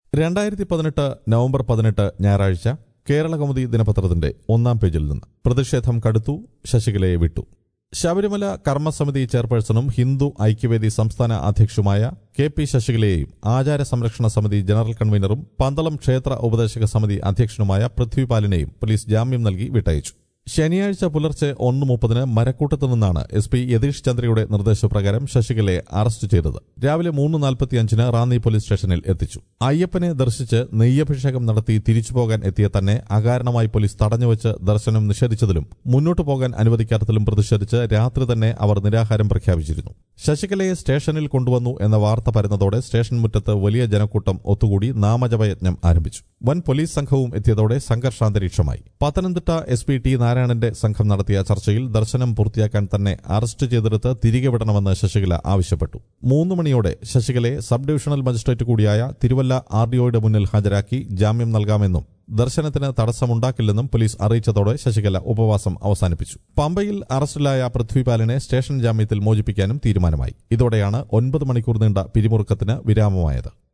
രണ്ടായിരത്തി പതിനെട്ട് നവംബർ പതിനെട്ട് ഞായറാഴ്ച കേരള കൗമുദി ദിനപത്രത്തിന്റെ ഒന്നാം പേജിൽ നിന്ന് പ്രതിഷേധം കടുത്തു ശശികലയെ വിട്ടു ശബരിമല കർമ്മസമിതി ചെയർപേഴ്സണും ഹിന്ദു ഐക്യവേദി സംസ്ഥാന അധ്യക്ഷുമായ കെ പി ശശികലയെയും ആചാര സംരക്ഷണ സമിതി ജനറൽ കൺവീനറും പന്തളം ക്ഷേത്ര ഉപദേശക സമിതി അധ്യക്ഷനുമായ പൃഥ്വിപാലിനെയും പോലീസ് ജാമ്യം നൽകി വിട്ടയച്ചു ശനിയാഴ്ച പുലർച്ചെ ഒന്ന് മുപ്പതിന് മരക്കൂട്ടത്തു നിന്നാണ് എസ് പി യതീഷ് ചന്ദ്രയുടെ നിർദ്ദേശപ്രകാരം ശശികലയെ അറസ്റ്റ് ചെയ്തത് രാവിലെ മൂന്ന് നാൽപ്പത്തിയഞ്ചിന് റാന്നി പോലീസ് സ്റ്റേഷനിൽ എത്തിച്ചു അയ്യപ്പനെ ദർശിച്ച് നെയ്യഭിഷേകം നടത്തി തിരിച്ചുപോകാൻ എത്തിയ തന്നെ അകാരണമായി പോലീസ് തടഞ്ഞുവച്ച് ദർശനം നിഷേധിച്ചതിലും മുന്നോട്ടു പോകാൻ അനുവദിക്കാത്തതിലും പ്രതിഷേധിച്ച് രാത്രി തന്നെ അവർ നിരാഹാരം പ്രഖ്യാപിച്ചിരുന്നു ശശികലയെ സ്റ്റേഷനിൽ കൊണ്ടുവന്നു എന്ന വാർത്ത പരന്നതോടെ സ്റ്റേഷൻ മുറ്റത്ത് വലിയ ജനക്കൂട്ടം ഒത്തുകൂടി നാമജപയജ്ഞം ആരംഭിച്ചു വൻ പോലീസ് സംഘവും എത്തിയതോടെ സംഘർഷാന്തരീക്ഷമായി പത്തനംതിട്ട എസ് പി ടി നാരായണന്റെ സംഘം നടത്തിയ ചർച്ചയിൽ ദർശനം പൂർത്തിയാക്കാൻ തന്നെ അറസ്റ്റ് ചെയ്തെടുത്ത് തിരികെ വിടണമെന്ന് ശശികല ആവശ്യപ്പെട്ടു മൂന്ന് മണിയോടെ ശശികലയെ സബ് ഡിവിഷണൽ മജിസ്ട്രേറ്റ് കൂടിയായ തിരുവല്ല ആർ ഡിഒയുടെ മുന്നിൽ ഹാജരാക്കി ജാമ്യം നൽകാമെന്നും ദർശനത്തിന് തടസ്സമുണ്ടാക്കില്ലെന്നും പോലീസ് അറിയിച്ചതോടെ ശശികല ഉപവാസം അവസാനിപ്പിച്ചു പമ്പയിൽ അറസ്റ്റിലായ പൃഥ്വിപാലിനെ സ്റ്റേഷൻ ജാമ്യത്തിൽ മോചിപ്പിക്കാനും തീരുമാനമായി ഇതോടെയാണ് ഒൻപത് മണിക്കൂർ നീണ്ട പിരിമുറുക്കത്തിന് വിരാമമായത്